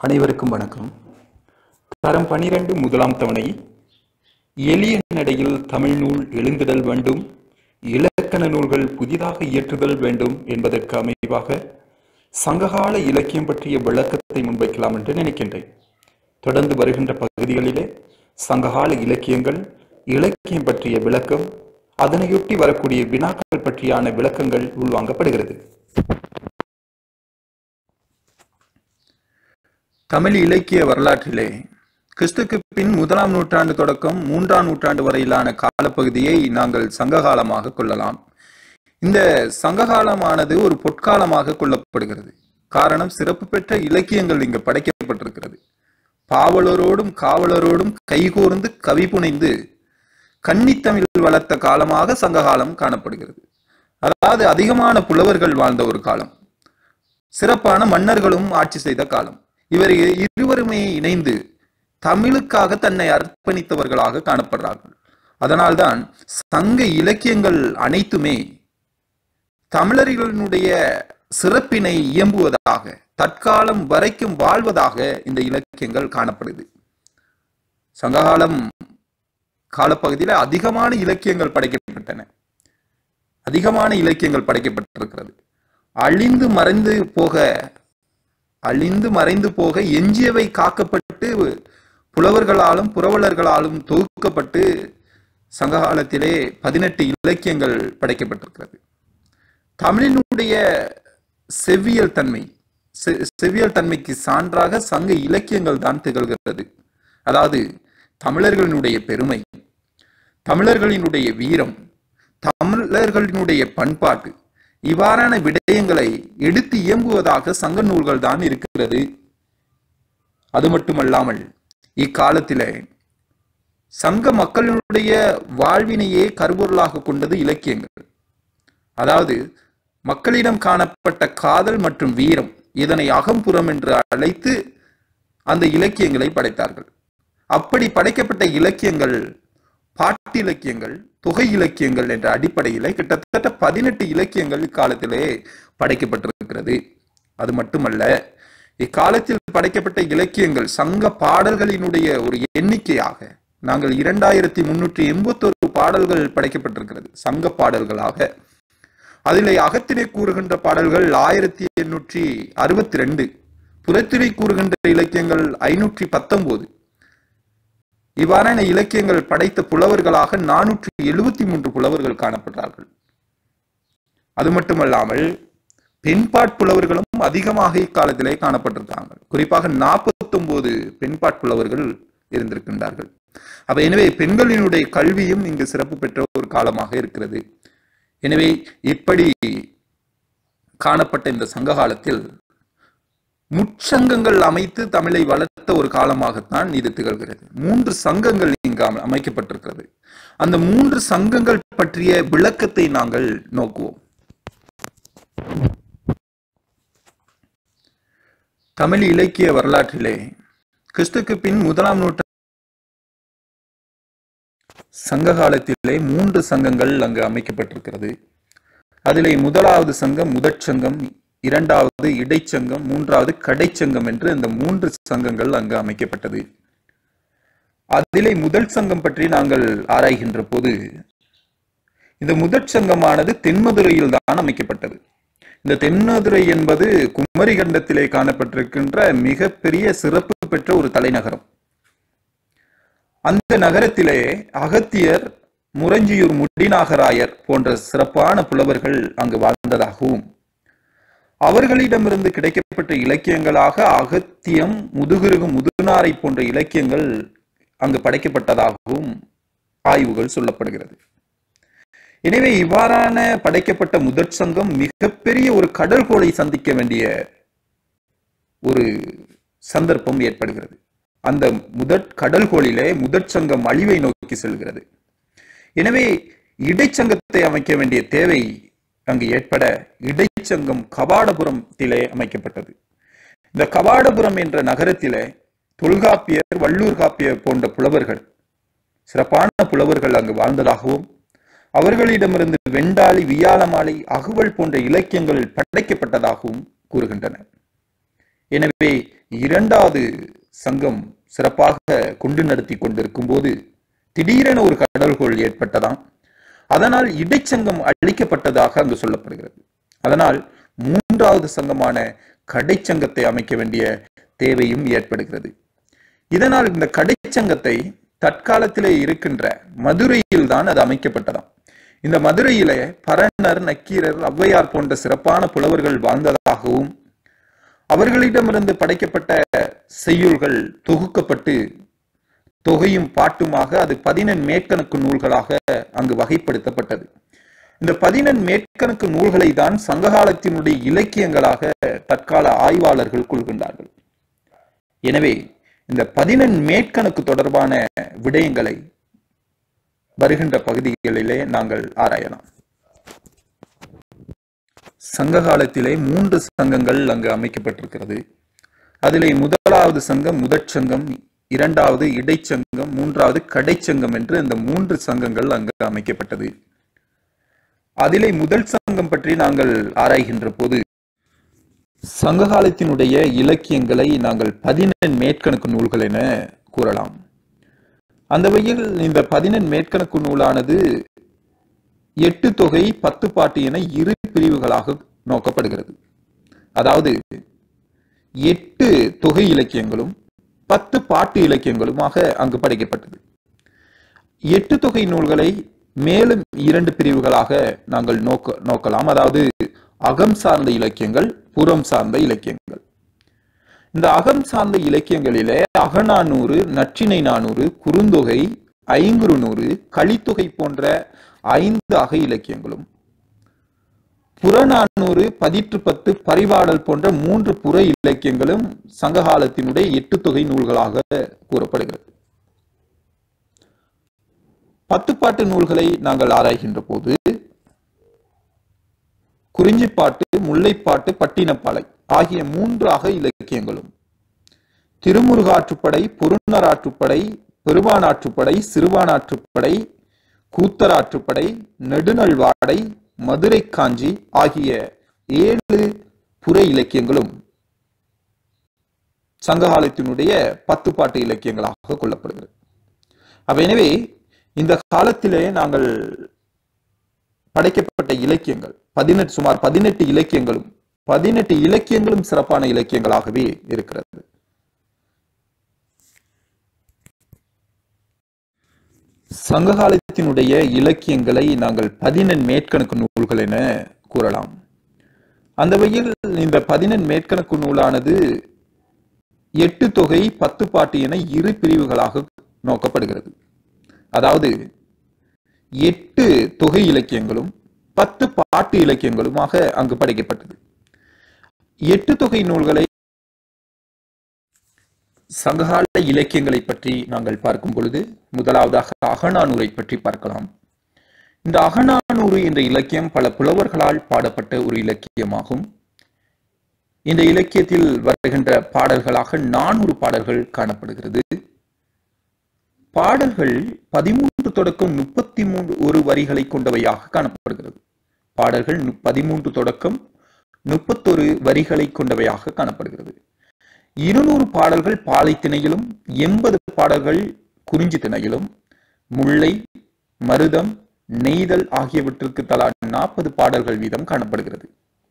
அனைவருக்கும் வணக்கம் தரம் பனிரெண்டு முதலாம் தவணை எளிய நடையில் தமிழ் நூல் எழுந்திடல் வேண்டும் இலக்கண நூல்கள் புதிதாக இயற்றுதல் வேண்டும் என்பதற்கு அமைவாக சங்ககால இலக்கியம் பற்றிய விளக்கத்தை முன்வைக்கலாம் என்று நினைக்கின்றேன் தொடர்ந்து வருகின்ற பகுதிகளிலே சங்ககால இலக்கியங்கள் இலக்கியம் பற்றிய விளக்கம் அதனையொட்டி வரக்கூடிய வினாக்கள் பற்றியான விளக்கங்கள் உள்வாங்கப்படுகிறது தமிழ் இலக்கிய வரலாற்றிலே கிறிஸ்துக்கு பின் முதலாம் நூற்றாண்டு தொடக்கம் மூன்றாம் நூற்றாண்டு வரையிலான காலப்பகுதியை நாங்கள் சங்ககாலமாக கொள்ளலாம் இந்த சங்ககாலமானது ஒரு பொற்காலமாக கொள்ளப்படுகிறது காரணம் சிறப்பு பெற்ற இலக்கியங்கள் இங்கு படைக்கப்பட்டிருக்கிறது பாவலரோடும் காவலரோடும் கைகோர்ந்து கவி புனைந்து கன்னித்தமிழ் வளர்த்த காலமாக சங்ககாலம் காணப்படுகிறது அதாவது அதிகமான புலவர்கள் வாழ்ந்த ஒரு காலம் சிறப்பான மன்னர்களும் ஆட்சி செய்த காலம் இவர் இருவருமே இணைந்து தமிழுக்காக தன்னை அர்ப்பணித்தவர்களாக காணப்படுறார்கள் அதனால்தான் சங்க இலக்கியங்கள் அனைத்துமே தமிழர்களினுடைய சிறப்பினை இயம்புவதாக தற்காலம் வரைக்கும் வாழ்வதாக இந்த இலக்கியங்கள் காணப்படுது சங்ககாலம் காலப்பகுதியில் அதிகமான இலக்கியங்கள் படைக்கப்பட்டன அதிகமான இலக்கியங்கள் படைக்கப்பட்டிருக்கிறது அழிந்து மறைந்து போக அழிந்து மறைந்து போக எஞ்சியவை காக்கப்பட்டு புலவர்களாலும் புரவலர்களாலும் தொகுக்கப்பட்டு சங்ககாலத்திலே பதினெட்டு இலக்கியங்கள் படைக்கப்பட்டிருக்கிறது தமிழினுடைய செவ்வியல் தன்மை செவ்வியல் தன்மைக்கு சான்றாக சங்க இலக்கியங்கள் தான் திகழ்கிறது அதாவது தமிழர்களினுடைய பெருமை தமிழர்களினுடைய வீரம் தமிழர்களினுடைய பண்பாட்டு இவ்வாறான விடயங்களை எடுத்து இயம்புவதாக சங்க நூல்கள் தான் இருக்கிறது அது மட்டுமல்லாமல் இக்காலத்திலே சங்க மக்களினுடைய வாழ்வினையே கருபொருளாக கொண்டது இலக்கியங்கள் அதாவது மக்களிடம் காணப்பட்ட காதல் மற்றும் வீரம் இதனை அகம்புறம் என்று அழைத்து அந்த இலக்கியங்களை படைத்தார்கள் அப்படி படைக்கப்பட்ட இலக்கியங்கள் பாட்டு இலக்கியங்கள் தொகை இலக்கியங்கள் என்ற அடிப்படையிலே கிட்டத்தட்ட பதினெட்டு இலக்கியங்கள் இக்காலத்திலே படைக்கப்பட்டிருக்கிறது அது மட்டுமல்ல இக்காலத்தில் படைக்கப்பட்ட இலக்கியங்கள் சங்க பாடல்களினுடைய ஒரு எண்ணிக்கையாக நாங்கள் இரண்டாயிரத்தி முன்னூற்றி எண்பத்தொரு பாடல்கள் படைக்கப்பட்டிருக்கிறது சங்க பாடல்களாக அதிலே அகத்தினை கூறுகின்ற பாடல்கள் ஆயிரத்தி எண்ணூற்றி அறுபத்தி ரெண்டு புறத்தினை கூறுகின்ற இலக்கியங்கள் ஐநூற்றி பத்தொன்பது இவ்வாறான இலக்கியங்கள் படைத்த புலவர்களாக நானூற்றி எழுபத்தி மூன்று புலவர்கள் காணப்படுறார்கள் அது மட்டுமல்லாமல் பெண்பாட் புலவர்களும் அதிகமாக இக்காலத்திலே காணப்பட்டிருக்காங்க குறிப்பாக நாற்பத்தி ஒன்பது பெண்பாட் புலவர்கள் இருந்திருக்கின்றார்கள் அப்ப எனவே பெண்களினுடைய கல்வியும் இங்கு சிறப்பு பெற்ற ஒரு காலமாக இருக்கிறது எனவே இப்படி காணப்பட்ட இந்த சங்க காலத்தில் முச்சங்கங்கள் அமைத்து தமிழை வளர்த்த ஒரு காலமாகத்தான் இது திகழ்கிறது மூன்று சங்கங்கள் இங்கு அமைக்கப்பட்டிருக்கிறது அந்த மூன்று சங்கங்கள் பற்றிய விளக்கத்தை நாங்கள் நோக்குவோம் தமிழ் இலக்கிய வரலாற்றிலே கிறிஸ்துக்கு பின் முதலாம் நூற்றாண்டு சங்க காலத்திலே மூன்று சங்கங்கள் அங்கு அமைக்கப்பட்டிருக்கிறது அதிலே முதலாவது சங்கம் முதற் சங்கம் இரண்டாவது இடைச்சங்கம் மூன்றாவது கடைச்சங்கம் என்று இந்த மூன்று சங்கங்கள் அங்கு அமைக்கப்பட்டது அதிலே முதல் சங்கம் பற்றி நாங்கள் ஆராய்கின்ற போது இந்த முதற் சங்கமானது தென்மதுரையில் தான் அமைக்கப்பட்டது இந்த தென்மதுரை என்பது குமரி கண்டத்திலே காணப்பட்டிருக்கின்ற மிக பெரிய சிறப்பு பெற்ற ஒரு தலைநகரம் அந்த நகரத்திலே அகத்தியர் முரஞ்சியூர் முடிநாகராயர் போன்ற சிறப்பான புலவர்கள் அங்கு வாழ்ந்ததாகவும் அவர்களிடமிருந்து கிடைக்கப்பட்ட இலக்கியங்களாக அகத்தியம் முதுகுருகு முதுநாரை போன்ற இலக்கியங்கள் அங்கு படைக்கப்பட்டதாகவும் ஆய்வுகள் சொல்லப்படுகிறது எனவே இவ்வாறான படைக்கப்பட்ட முதற் சங்கம் மிகப்பெரிய ஒரு கடல்கோளை சந்திக்க வேண்டிய ஒரு சந்தர்ப்பம் ஏற்படுகிறது அந்த முதற் கடல்கோளிலே முதற் சங்கம் அழிவை நோக்கி செல்கிறது எனவே இடைச்சங்கத்தை அமைக்க வேண்டிய தேவை அங்கு ஏற்பட இடைச்சங்கம் கபாடபுரத்திலே அமைக்கப்பட்டது இந்த கபாடபுரம் என்ற நகரத்திலே தொல்காப்பியர் வள்ளூர் காப்பியர் போன்ற புலவர்கள் சிறப்பான புலவர்கள் அங்கு வாழ்ந்ததாகவும் அவர்களிடமிருந்து வெண்டாளி வியாழமாலை அகுவல் போன்ற இலக்கியங்கள் படைக்கப்பட்டதாகவும் கூறுகின்றனர் எனவே இரண்டாவது சங்கம் சிறப்பாக கொண்டு நடத்தி கொண்டிருக்கும் போது திடீரென ஒரு கடல்கோள் ஏற்பட்டதாம் அதனால் இடைச்சங்கம் அழிக்கப்பட்டதாக அங்கு சொல்லப்படுகிறது அதனால் மூன்றாவது சங்கமான கடைச்சங்கத்தை அமைக்க வேண்டிய தேவையும் ஏற்படுகிறது இதனால் இந்த கடைச்சங்கத்தை தற்காலத்திலே இருக்கின்ற மதுரையில் தான் அது அமைக்கப்பட்டதாம் இந்த மதுரையிலே பரணர் நக்கீரர் ஔவையார் போன்ற சிறப்பான புலவர்கள் வாழ்ந்ததாகவும் அவர்களிடமிருந்து படைக்கப்பட்ட செய்யுள்கள் தொகுக்கப்பட்டு தொகையும் பாட்டுமாக அது பதினெண் மேற்கணக்கு நூல்களாக அங்கு வகைப்படுத்தப்பட்டது இந்த பதினெண் மேற்கணக்கு நூல்களை தான் சங்ககாலத்தினுடைய இலக்கியங்களாக தற்கால ஆய்வாளர்கள் கொள்கின்றார்கள் எனவே இந்த பதினெண் மேற்கணக்கு தொடர்பான விடயங்களை வருகின்ற பகுதிகளிலே நாங்கள் ஆராயலாம் சங்க காலத்திலே மூன்று சங்கங்கள் அங்கு அமைக்கப்பட்டிருக்கிறது அதிலே முதலாவது சங்கம் முதற்சங்கம் இரண்டாவது இடைச்சங்கம் மூன்றாவது கடைச்சங்கம் என்று இந்த மூன்று சங்கங்கள் அங்கு அமைக்கப்பட்டது அதிலே முதல் சங்கம் பற்றி நாங்கள் ஆராய்கின்ற போது சங்க காலத்தினுடைய இலக்கியங்களை நாங்கள் பதினெண் மேற்கணக்கு நூல்கள் என கூறலாம் அந்த வகையில் இந்த பதினெண் மேற்கணக்கு நூலானது எட்டு தொகை பத்து பாட்டு என இரு பிரிவுகளாக நோக்கப்படுகிறது அதாவது எட்டு தொகை இலக்கியங்களும் பத்து பாட்டு இலக்கியங்களுமாக அங்கு படைக்கப்பட்டது எட்டு தொகை நூல்களை மேலும் இரண்டு பிரிவுகளாக நாங்கள் நோக்க நோக்கலாம் அதாவது அகம் சார்ந்த இலக்கியங்கள் புறம் சார்ந்த இலக்கியங்கள் இந்த அகம் சார்ந்த இலக்கியங்களிலே அகநானூறு நற்றினை நானூறு குறுந்தொகை ஐங்குறுநூறு கலித்தொகை போன்ற ஐந்து அக இலக்கியங்களும் புறநானூறு பதிற்று பத்து பரிபாடல் போன்ற மூன்று புற இலக்கியங்களும் சங்ககாலத்தினுடைய எட்டு தொகை நூல்களாக கூறப்படுகிறது பத்துப்பாட்டு நூல்களை நாங்கள் ஆராய்கின்ற போது குறிஞ்சிப்பாட்டு முல்லைப்பாட்டு பட்டினப்பாலை ஆகிய மூன்று அக இலக்கியங்களும் திருமுருகாற்றுப்படை பொருணராற்றுப்படை பெருவானாற்றுப்படை சிறுவானாற்றுப்படை கூத்தராற்றுப்படை நெடுநல்வாடை மதுரை காஞ்சி ஆகிய ஏழு புற இலக்கியங்களும் சங்ககாலத்தினுடைய பத்து பாட்டு இலக்கியங்களாக கொள்ளப்படுகிறது அப்ப எனவே இந்த காலத்திலே நாங்கள் படைக்கப்பட்ட இலக்கியங்கள் பதினெட்டு சுமார் பதினெட்டு இலக்கியங்களும் பதினெட்டு இலக்கியங்களும் சிறப்பான இலக்கியங்களாகவே இருக்கிறது சங்ககாலத்தினுடைய இலக்கியங்களை நாங்கள் பதினெண் மேற்கணக்கு நூல்கள் என கூறலாம் அந்த வகையில் இந்த பதினெண் மேற்கணக்கு நூலானது எட்டு தொகை பத்து பாட்டு என இரு பிரிவுகளாக நோக்கப்படுகிறது அதாவது எட்டு தொகை இலக்கியங்களும் பத்து பாட்டு இலக்கியங்களுமாக அங்கு படைக்கப்பட்டது எட்டு தொகை நூல்களை சங்ககால இலக்கியங்களை பற்றி நாங்கள் பார்க்கும் பொழுது முதலாவதாக அகநானூரை பற்றி பார்க்கலாம் இந்த அகநானூறு என்ற இலக்கியம் பல புலவர்களால் பாடப்பட்ட ஒரு இலக்கியமாகும் இந்த இலக்கியத்தில் வருகின்ற பாடல்களாக நானூறு பாடல்கள் காணப்படுகிறது பாடல்கள் பதிமூன்று தொடக்கம் முப்பத்தி மூன்று ஒரு வரிகளை கொண்டவையாக காணப்படுகிறது பாடல்கள் பதிமூன்று தொடக்கம் முப்பத்தொரு வரிகளை கொண்டவையாக காணப்படுகிறது இருநூறு பாடல்கள் பாலை திணையிலும் எண்பது பாடல்கள் குறிஞ்சி திணையிலும் முல்லை மருதம் நெய்தல் ஆகியவற்றிற்கு தலா நாற்பது பாடல்கள் வீதம் காணப்படுகிறது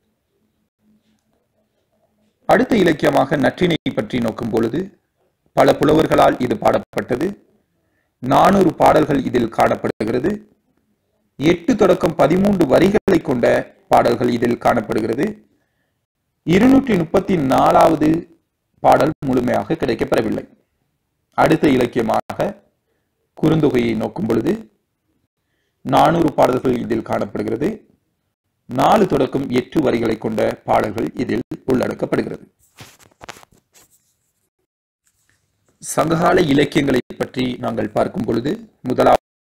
அடுத்த இலக்கியமாக நற்றினை பற்றி நோக்கும் பொழுது பல புலவர்களால் இது பாடப்பட்டது நானூறு பாடல்கள் இதில் காணப்படுகிறது எட்டு தொடக்கம் பதிமூன்று வரிகளை கொண்ட பாடல்கள் இதில் காணப்படுகிறது இருநூற்றி முப்பத்தி நாலாவது பாடல் முழுமையாக கிடைக்கப்பெறவில்லை அடுத்த இலக்கியமாக குறுந்தொகையை நோக்கும் பொழுது நானூறு பாடல்கள் இதில் காணப்படுகிறது நாலு தொடக்கம் எட்டு வரிகளை கொண்ட பாடல்கள் இதில் உள்ளடக்கப்படுகிறது சங்ககால இலக்கியங்களை பற்றி நாங்கள் பார்க்கும் பொழுது முதலாவது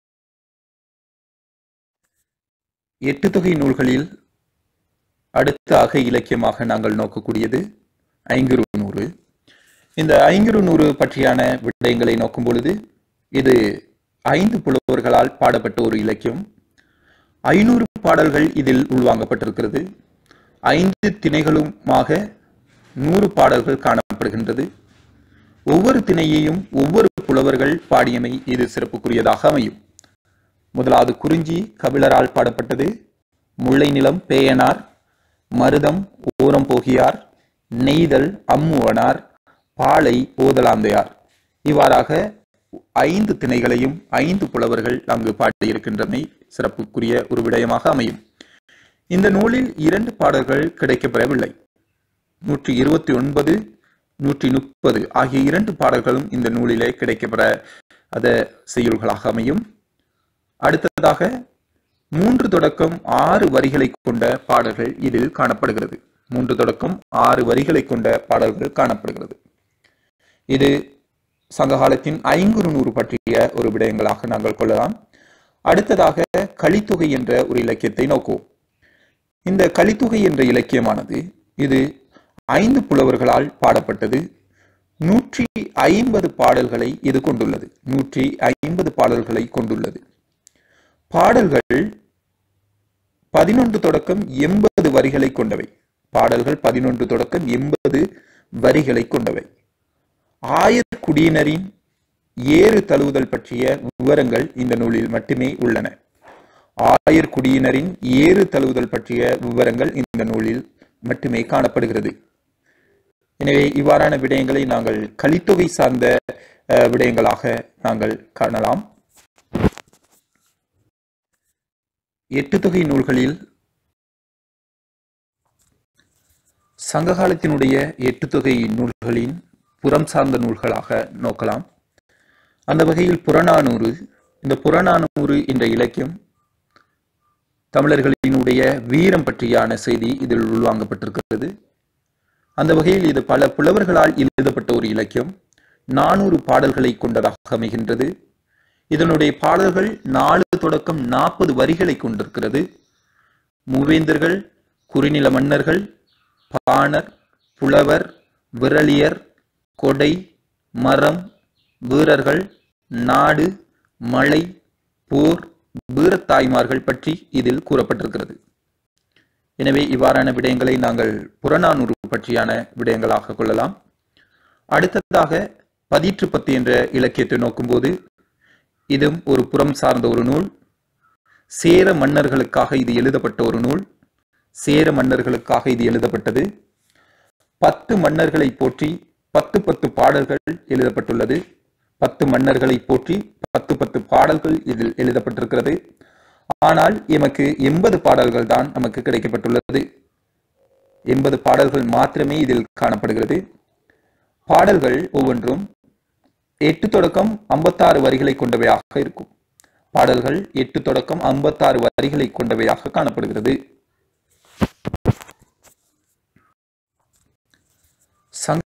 எட்டு தொகை நூல்களில் அடுத்த அக இலக்கியமாக நாங்கள் நோக்கக்கூடியது ஐங்குறு நூறு இந்த ஐங்குறு நூறு பற்றியான விடயங்களை நோக்கும் பொழுது இது ஐந்து புலவர்களால் பாடப்பட்ட ஒரு இலக்கியம் ஐநூறு பாடல்கள் இதில் உள்வாங்கப்பட்டிருக்கிறது ஐந்து திணைகளுமாக நூறு பாடல்கள் காணப்படுகிறது காணப்படுகின்றது ஒவ்வொரு திணையையும் ஒவ்வொரு புலவர்கள் பாடியமை இது சிறப்புக்குரியதாக அமையும் முதலாவது குறிஞ்சி கபிலரால் பாடப்பட்டது முல்லை நிலம் பேயனார் மருதம் ஓரம் போகியார் நெய்தல் அம்முவனார் பாலை ஓதலாந்தையார் இவ்வாறாக ஐந்து திணைகளையும் ஐந்து புலவர்கள் அங்கு பாடியிருக்கின்றமை சிறப்புக்குரிய ஒரு விடயமாக அமையும் இந்த நூலில் இரண்டு பாடல்கள் கிடைக்கப்பெறவில்லை நூற்றி இருபத்தி ஒன்பது நூற்றி முப்பது ஆகிய இரண்டு பாடல்களும் இந்த நூலிலே கிடைக்கப்பெற அத செய்யுள்களாக அமையும் அடுத்ததாக மூன்று தொடக்கம் ஆறு வரிகளை கொண்ட பாடல்கள் இதில் காணப்படுகிறது மூன்று தொடக்கம் ஆறு வரிகளை கொண்ட பாடல்கள் காணப்படுகிறது இது சங்ககாலத்தின் ஐங்குறு நூறு பற்றிய ஒரு விடயங்களாக நாங்கள் கொள்ளலாம் அடுத்ததாக கலித்தொகை என்ற ஒரு இலக்கியத்தை நோக்குவோம் இந்த கலித்தொகை என்ற இலக்கியமானது இது ஐந்து புலவர்களால் பாடப்பட்டது நூற்றி ஐம்பது பாடல்களை இது கொண்டுள்ளது நூற்றி ஐம்பது பாடல்களை கொண்டுள்ளது பாடல்கள் பதினொன்று தொடக்கம் எண்பது வரிகளை கொண்டவை பாடல்கள் பதினொன்று தொடக்கம் எண்பது வரிகளை கொண்டவை ஆயர் குடியினரின் ஏறு தழுவுதல் பற்றிய விவரங்கள் இந்த நூலில் மட்டுமே உள்ளன ஆயர் குடியினரின் ஏறு தழுவுதல் பற்றிய விவரங்கள் இந்த நூலில் மட்டுமே காணப்படுகிறது எனவே இவ்வாறான விடயங்களை நாங்கள் கலித்தொகை சார்ந்த அஹ், விடயங்களாக நாங்கள் காணலாம் எட்டு தொகை நூல்களில் சங்ககாலத்தினுடைய எட்டு தொகை நூல்களின் புறம் சார்ந்த நூல்களாக நோக்கலாம் அந்த வகையில் புறநானூறு இந்த புறநானூறு என்ற இலக்கியம் தமிழர்களினுடைய வீரம் பற்றியான செய்தி இதில் உள்வாங்கப்பட்டிருக்கிறது அந்த வகையில் இது பல புலவர்களால் எழுதப்பட்ட ஒரு இலக்கியம் நானூறு பாடல்களை கொண்டதாக அமைகின்றது இதனுடைய பாடல்கள் நாலு தொடக்கம் நாற்பது வரிகளை கொண்டிருக்கிறது மூவேந்தர்கள் குறுநில மன்னர்கள் பாணர் புலவர் விரலியர் கொடை மரம் வீரர்கள் நாடு மழை போர் வீரத்தாய்மார்கள் பற்றி இதில் கூறப்பட்டிருக்கிறது எனவே இவ்வாறான விடயங்களை நாங்கள் புறநானூறு பற்றியான விடயங்களாக கொள்ளலாம் அடுத்ததாக பதிற்று பத்து என்ற இலக்கியத்தை நோக்கும்போது இதுவும் ஒரு புறம் சார்ந்த ஒரு நூல் சேர மன்னர்களுக்காக இது எழுதப்பட்ட ஒரு நூல் சேர மன்னர்களுக்காக இது எழுதப்பட்டது பத்து மன்னர்களை போற்றி பத்து பத்து பாடல்கள் எழுதப்பட்டுள்ளது பத்து மன்னர்களை போற்றி பத்து பத்து பாடல்கள் இதில் எழுதப்பட்டிருக்கிறது ஆனால் எமக்கு எண்பது பாடல்கள் தான் நமக்கு கிடைக்கப்பட்டுள்ளது எண்பது பாடல்கள் மாத்திரமே இதில் காணப்படுகிறது பாடல்கள் ஒவ்வொன்றும் எட்டு தொடக்கம் ஐம்பத்தாறு வரிகளை கொண்டவையாக இருக்கும் பாடல்கள் எட்டு தொடக்கம் ஐம்பத்தாறு வரிகளை கொண்டவையாக காணப்படுகிறது சங்க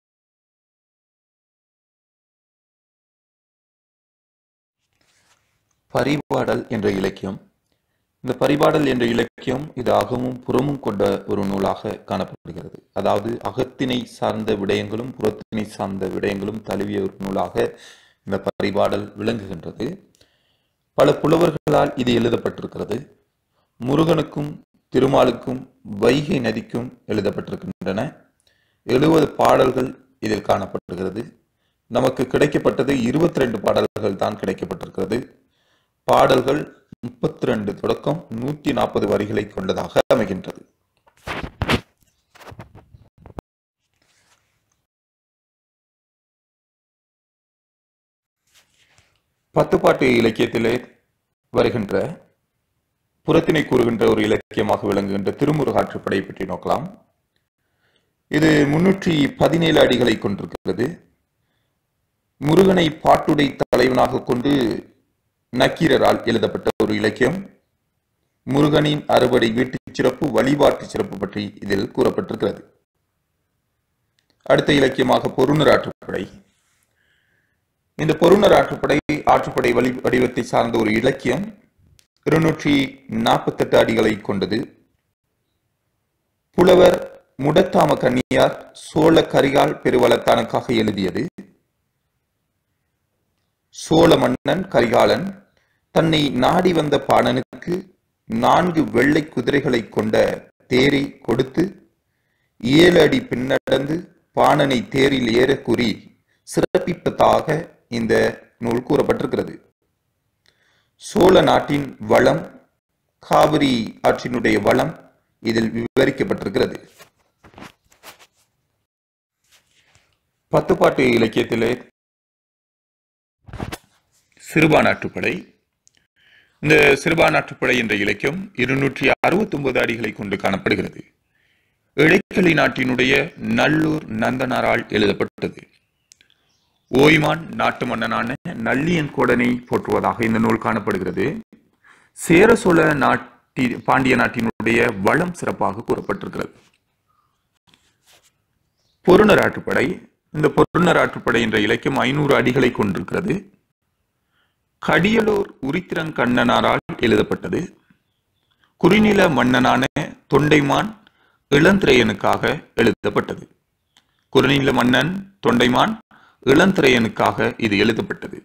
பரிபாடல் என்ற இலக்கியம் இந்த பரிபாடல் என்ற இலக்கியம் இது அகமும் புறமும் கொண்ட ஒரு நூலாக காணப்படுகிறது அதாவது அகத்தினை சார்ந்த விடயங்களும் புறத்தினை சார்ந்த விடயங்களும் தழுவிய ஒரு நூலாக இந்த பரிபாடல் விளங்குகின்றது பல புலவர்களால் இது எழுதப்பட்டிருக்கிறது முருகனுக்கும் திருமாலுக்கும் வைகை நதிக்கும் எழுதப்பட்டிருக்கின்றன எழுபது பாடல்கள் இதில் காணப்படுகிறது நமக்கு கிடைக்கப்பட்டது இருபத்தி ரெண்டு பாடல்கள் தான் கிடைக்கப்பட்டிருக்கிறது பாடல்கள் முப்பத்தி ரெண்டு தொடக்கம் நூத்தி நாற்பது வரிகளை கொண்டதாக அமைகின்றது பத்துப்பாட்டு இலக்கியத்திலே வருகின்ற புறத்தினை கூறுகின்ற ஒரு இலக்கியமாக விளங்குகின்ற திருமுருகாற்றுப்படை பற்றி நோக்கலாம் இது முன்னூற்றி பதினேழு அடிகளை கொண்டிருக்கிறது முருகனை பாட்டுடை தலைவனாக கொண்டு நக்கீரரால் எழுதப்பட்ட ஒரு இலக்கியம் முருகனின் அறுபடை வீட்டுச் சிறப்பு வழிபாட்டு சிறப்பு பற்றி இதில் கூறப்பட்டிருக்கிறது அடுத்த இலக்கியமாக பொருணர் ஆற்றுப்படை இந்த பொருணர் ஆற்றுப்படை ஆற்றுப்படை வழி வடிவத்தை சார்ந்த ஒரு இலக்கியம் இருநூற்றி நாற்பத்தெட்டு அடிகளை கொண்டது புலவர் முடத்தாம கன்னியார் சோழ கரிகால் பெருவளத்தானுக்காக எழுதியது சோழ மன்னன் கரிகாலன் தன்னை நாடி வந்த பாணனுக்கு நான்கு வெள்ளை குதிரைகளை கொண்ட தேரை கொடுத்து ஏழு அடி பின்னடந்து பாணனை தேரில் ஏற கூறி சிறப்பிப்பதாக இந்த நூல் கூறப்பட்டிருக்கிறது சோழ நாட்டின் வளம் காவிரி ஆற்றினுடைய வளம் இதில் விவரிக்கப்பட்டிருக்கிறது பத்துப்பாட்டு இலக்கியத்திலே சிறுபானாற்றுப்படை இந்த சிறுபானாற்றுப்படை என்ற இலக்கியம் இருநூற்றி அறுபத்தி ஒன்பது அடிகளை கொண்டு காணப்படுகிறது இடைக்களி நாட்டினுடைய நல்லூர் நந்தனாரால் எழுதப்பட்டது ஓய்மான் நாட்டு மன்னனான நல்லியன் கோடனை போற்றுவதாக இந்த நூல் காணப்படுகிறது சேர சோழ நாட்டி பாண்டிய நாட்டினுடைய வளம் சிறப்பாக கூறப்பட்டிருக்கிறது பொருணர் ஆற்றுப்படை இந்த பொருணர் ஆற்றுப்படை என்ற இலக்கியம் ஐநூறு அடிகளை கொண்டிருக்கிறது கடியலூர் உரித்திரங்கண்ணனாரால் எழுதப்பட்டது குறுநில மன்னனான தொண்டைமான் இளந்திரையனுக்காக எழுதப்பட்டது குறுநில மன்னன் தொண்டைமான் இளந்திரையனுக்காக இது எழுதப்பட்டது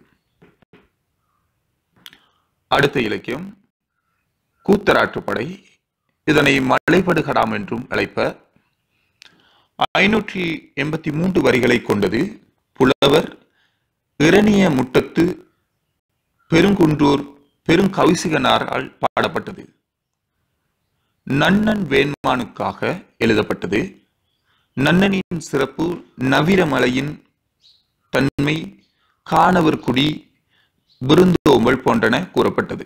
அடுத்த இலக்கியம் கூத்தராற்றுப்படை இதனை மலைபடுகடாம் என்றும் அழைப்பர் ஐநூற்றி எண்பத்தி மூன்று வரிகளை கொண்டது புலவர் இரணிய முட்டத்து பெருங்குன்றூர் பெருங்கவிசிகனாரால் பாடப்பட்டது நன்னன் வேண்மானுக்காக எழுதப்பட்டது நன்னனின் சிறப்பு நவீரமலையின் தன்மை காணவர் குடி விருந்தோம்பல் போன்றன கூறப்பட்டது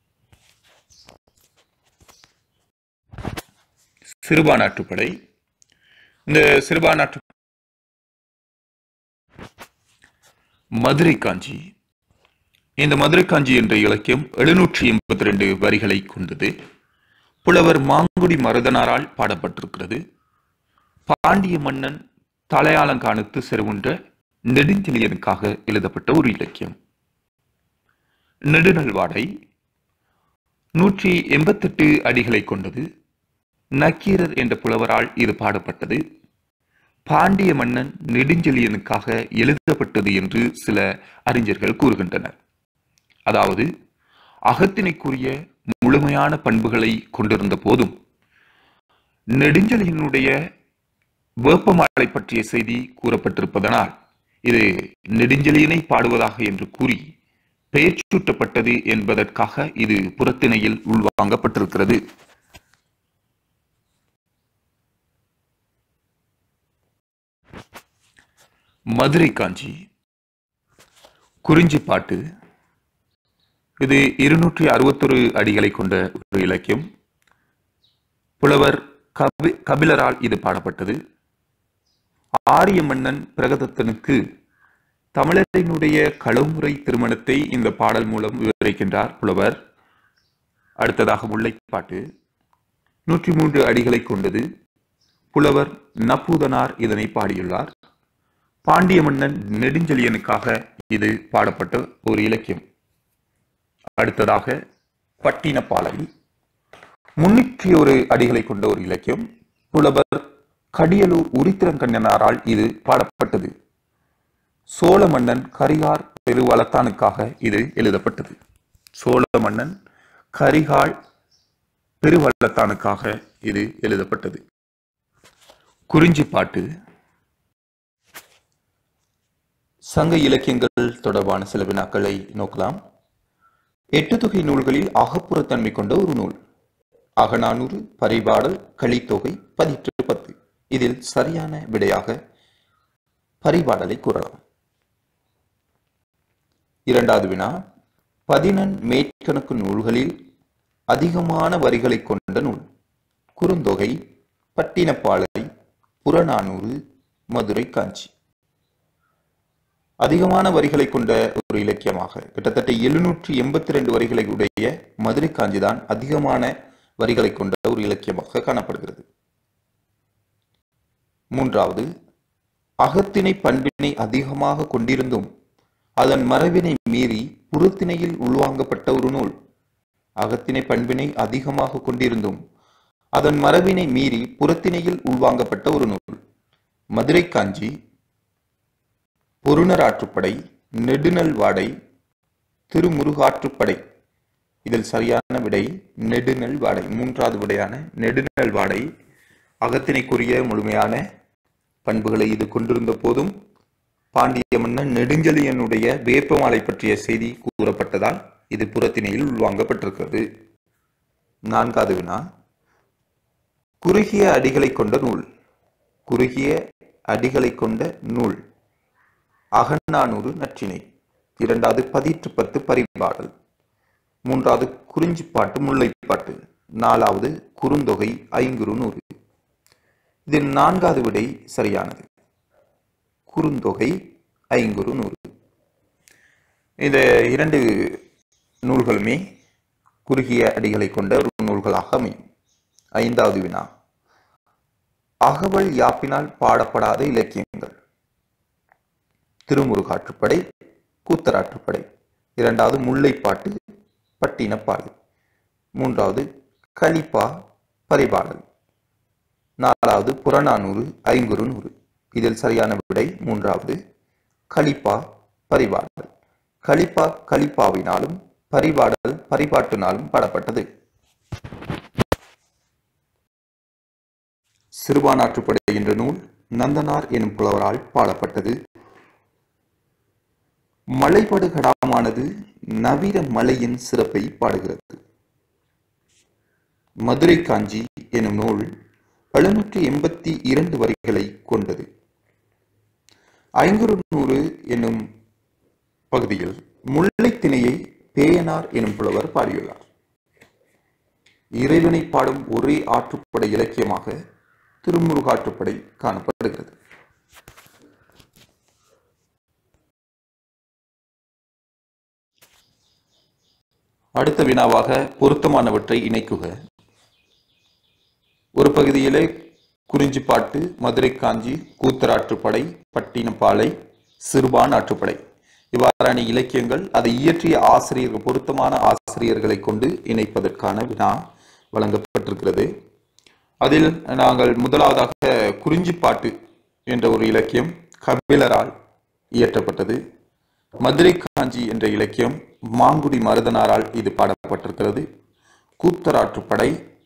சிறுபானாற்றுப்படை இந்த சிறுபானாற்று மதுரை காஞ்சி இந்த மதுரை காஞ்சி என்ற இலக்கியம் எழுநூற்றி எண்பத்தி ரெண்டு வரிகளை கொண்டது புலவர் மாங்குடி மருதனாரால் பாடப்பட்டிருக்கிறது பாண்டிய மன்னன் தலையாளங்காணுத்து செருவுன்ற நெடுஞ்செழியனுக்காக எழுதப்பட்ட ஒரு இலக்கியம் நெடுநல்வாடை நூற்றி எண்பத்தெட்டு அடிகளை கொண்டது நக்கீரர் என்ற புலவரால் இது பாடப்பட்டது பாண்டிய மன்னன் நெடுஞ்செழியனுக்காக எழுதப்பட்டது என்று சில அறிஞர்கள் கூறுகின்றனர் அதாவது அகத்தினைக்குரிய முழுமையான பண்புகளை கொண்டிருந்த போதும் நெடுஞ்செழியனுடைய வேப்பமாலை பற்றிய செய்தி கூறப்பட்டிருப்பதனால் இது நெடுஞ்செழியனை பாடுவதாக என்று கூறி பெயர் சூட்டப்பட்டது என்பதற்காக இது புறத்திணையில் உள்வாங்கப்பட்டிருக்கிறது மதுரை காஞ்சி குறிஞ்சி பாட்டு இது இருநூற்றி அறுபத்தொரு அடிகளை கொண்ட ஒரு இலக்கியம் புலவர் கபி கபிலரால் இது பாடப்பட்டது ஆரிய மன்னன் பிரகதத்தனுக்கு தமிழரினுடைய களமுறை திருமணத்தை இந்த பாடல் மூலம் விவரிக்கின்றார் புலவர் அடுத்ததாக முல்லைப்பாட்டு நூற்றி மூன்று அடிகளை கொண்டது புலவர் நப்பூதனார் இதனை பாடியுள்ளார் பாண்டிய மன்னன் நெடுஞ்செழியனுக்காக இது பாடப்பட்ட ஒரு இலக்கியம் அடுத்ததாக பட்டினப்பாலை முன்னூற்றி ஒரு அடிகளை கொண்ட ஒரு இலக்கியம் புலவர் கடியலூர் உரித்திரங்கண்ணனாரால் இது பாடப்பட்டது சோழ மன்னன் கரிகார் பெருவளத்தானுக்காக இது எழுதப்பட்டது சோழ மன்னன் கரிகால் பெருவள்ளத்தானுக்காக இது எழுதப்பட்டது குறிஞ்சி பாட்டு சங்க இலக்கியங்கள் தொடர்பான சில வினாக்களை நோக்கலாம் எட்டு தொகை நூல்களில் அகப்புறத்தன்மை கொண்ட ஒரு நூல் அகநானூறு பரிபாடல் கலித்தொகை பதிற்று பத்து இதில் சரியான விடையாக பரிபாடலை கூறலாம் இரண்டாவது வினா பதினெண் மேற்கணக்கு நூல்களில் அதிகமான வரிகளை கொண்ட நூல் குறுந்தொகை பட்டினப்பாலை புறநானூறு மதுரை காஞ்சி அதிகமான வரிகளை கொண்ட ஒரு இலக்கியமாக கிட்டத்தட்ட எழுநூற்றி எண்பத்தி ரெண்டு வரிகளை உடைய மதுரை காஞ்சிதான் அதிகமான வரிகளை கொண்ட ஒரு இலக்கியமாக காணப்படுகிறது மூன்றாவது அகத்திணை பண்பினை அதிகமாக கொண்டிருந்தும் அதன் மரபினை மீறி புறத்திணையில் உள்வாங்கப்பட்ட ஒரு நூல் அகத்திணை பண்பினை அதிகமாக கொண்டிருந்தும் அதன் மரபினை மீறி புறத்திணையில் உள்வாங்கப்பட்ட ஒரு நூல் மதுரை காஞ்சி பொருணராற்றுப்படை நெடுநல் வாடை திருமுருகாற்றுப்படை இதில் சரியான விடை நெடுநல் வாடை மூன்றாவது விடையான நெடுநல் வாடை அகத்தினைக்குரிய முழுமையான பண்புகளை இது கொண்டிருந்த போதும் பாண்டிய மன்னன் நெடுஞ்செழியனுடைய வேப்பமாலை பற்றிய செய்தி கூறப்பட்டதால் இது புறத்திணையில் உள்வாங்கப்பட்டிருக்கிறது நான்காவது வினா குறுகிய அடிகளை கொண்ட நூல் குறுகிய அடிகளை கொண்ட நூல் அகநானூறு நற்றிணை இரண்டாவது பதிற்று பத்து பரிபாடல் மூன்றாவது குறிஞ்சிப்பாட்டு முல்லைப்பாட்டு நாலாவது குறுந்தொகை ஐங்குறு நூறு இதில் நான்காவது விடை சரியானது குறுந்தொகை ஐங்குறு நூறு இந்த இரண்டு நூல்களுமே குறுகிய அடிகளை கொண்ட ஒரு நூல்களாக அமையும் ஐந்தாவது வினா அகவல் யாப்பினால் பாடப்படாத இலக்கியங்கள் திருமுருகாற்றுப்படை கூத்தராற்றுப்படை இரண்டாவது முல்லைப்பாட்டு பட்டினப்பாடு மூன்றாவது கலிப்பா பரிபாடல் நாலாவது புறநானூறு ஐங்குறு நூறு இதில் சரியான விடை மூன்றாவது கலிப்பா பரிபாடல் கலிப்பா கலிப்பாவினாலும் பரிபாடல் பரிபாட்டினாலும் பாடப்பட்டது சிறுபானாற்றுப்படை என்ற நூல் நந்தனார் எனும் புலவரால் பாடப்பட்டது மலைபடு கடாமானது நவீன மலையின் சிறப்பை பாடுகிறது மதுரை காஞ்சி எனும் நூல் எழுநூற்றி எண்பத்தி இரண்டு வரிகளை கொண்டது ஐங்குறு நூறு என்னும் பகுதியில் முல்லைத்திணையை பேயனார் எனும் புலவர் பாடியுள்ளார் இறைவனை பாடும் ஒரே ஆற்றுப்படை இலக்கியமாக திருமுருகாற்றுப்படை காணப்படுகிறது அடுத்த வினாவாக பொருத்தமானவற்றை இணைக்குக ஒரு பகுதியிலே குறிஞ்சிப்பாட்டு மதுரை காஞ்சி கூத்தராற்றுப்படை பட்டினப்பாலை சிறுபான் ஆற்றுப்படை இவ்வாறான இலக்கியங்கள் அதை இயற்றிய ஆசிரியர்கள் பொருத்தமான ஆசிரியர்களை கொண்டு இணைப்பதற்கான வினா வழங்கப்பட்டிருக்கிறது அதில் நாங்கள் முதலாவதாக குறிஞ்சிப்பாட்டு என்ற ஒரு இலக்கியம் கபிலரால் இயற்றப்பட்டது மதுரை காஞ்சி என்ற இலக்கியம் மாங்குடி மருதனாரால் இது பாடப்பட்டிருக்கிறது கூத்தராற்றுப்படை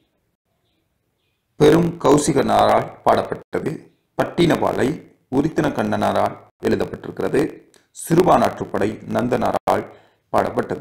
பெரும் கௌசிகனாரால் பாடப்பட்டது பட்டினபாலை உரித்தன கண்ணனாரால் எழுதப்பட்டிருக்கிறது சிறுபானாற்றுப்படை நந்தனாரால் பாடப்பட்டது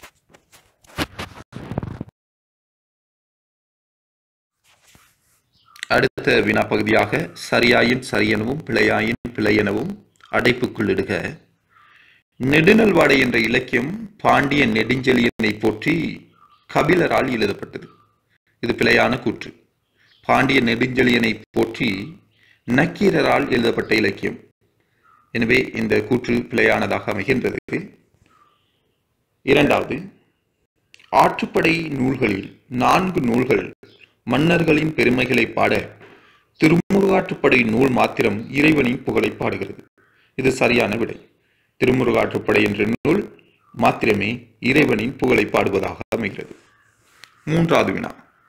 அடுத்த வினா பகுதியாக சரியாயின் சரியெனவும் பிழையாயின் பிழையெனவும் அடைப்புக்குள்ளிடுக நெடுநல்வாடை என்ற இலக்கியம் பாண்டிய நெடுஞ்செழியனை போற்றி கபிலரால் எழுதப்பட்டது இது பிழையான கூற்று பாண்டிய நெடுஞ்செழியனை போற்றி நக்கீரரால் எழுதப்பட்ட இலக்கியம் எனவே இந்த கூற்று பிழையானதாக அமைகின்றது இரண்டாவது ஆற்றுப்படை நூல்களில் நான்கு நூல்கள் மன்னர்களின் பெருமைகளை பாட திருமுருகாற்றுப்படை நூல் மாத்திரம் இறைவனின் புகழை பாடுகிறது இது சரியான விடை திருமுருகாற்றுப்படை என்ற நூல் மாத்திரமே இறைவனின் புகழை பாடுவதாக அமைகிறது மூன்றாவது வினா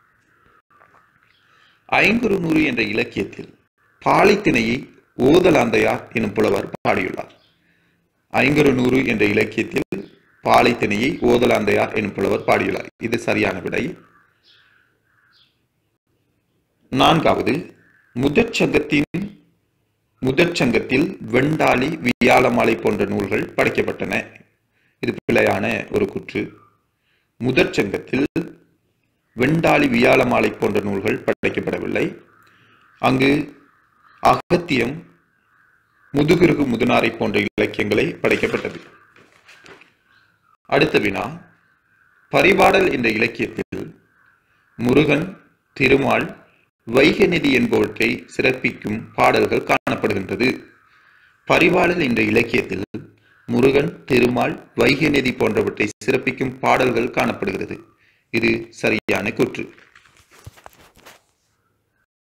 ஐங்குறு நூறு என்ற இலக்கியத்தில் பாலைத்திணையை ஓதலாந்தையார் எனும் புலவர் பாடியுள்ளார் ஐங்குறு நூறு என்ற இலக்கியத்தில் பாலைத்திணையை ஓதலாந்தையார் எனும் புலவர் பாடியுள்ளார் இது சரியான விடை நான்காவது முதற்சங்கத்தின் முதற்சங்கத்தில் வெண்டாளி வியாழமாலை போன்ற நூல்கள் படைக்கப்பட்டன இது பிழையான ஒரு குற்று முதற்சங்கத்தில் வெண்டாளி வியாழமாலை போன்ற நூல்கள் படைக்கப்படவில்லை அங்கு அகத்தியம் முதுகிருகு முதுனாரை போன்ற இலக்கியங்களை படைக்கப்பட்டது அடுத்த வினா பரிபாடல் என்ற இலக்கியத்தில் முருகன் திருமால் வைகநிதி என்பவற்றை சிறப்பிக்கும் பாடல்கள் காணப்படுகின்றது பரிபாடல் என்ற இலக்கியத்தில் முருகன் திருமால் வைகநிதி போன்றவற்றை சிறப்பிக்கும் பாடல்கள் காணப்படுகிறது இது சரியான கூற்று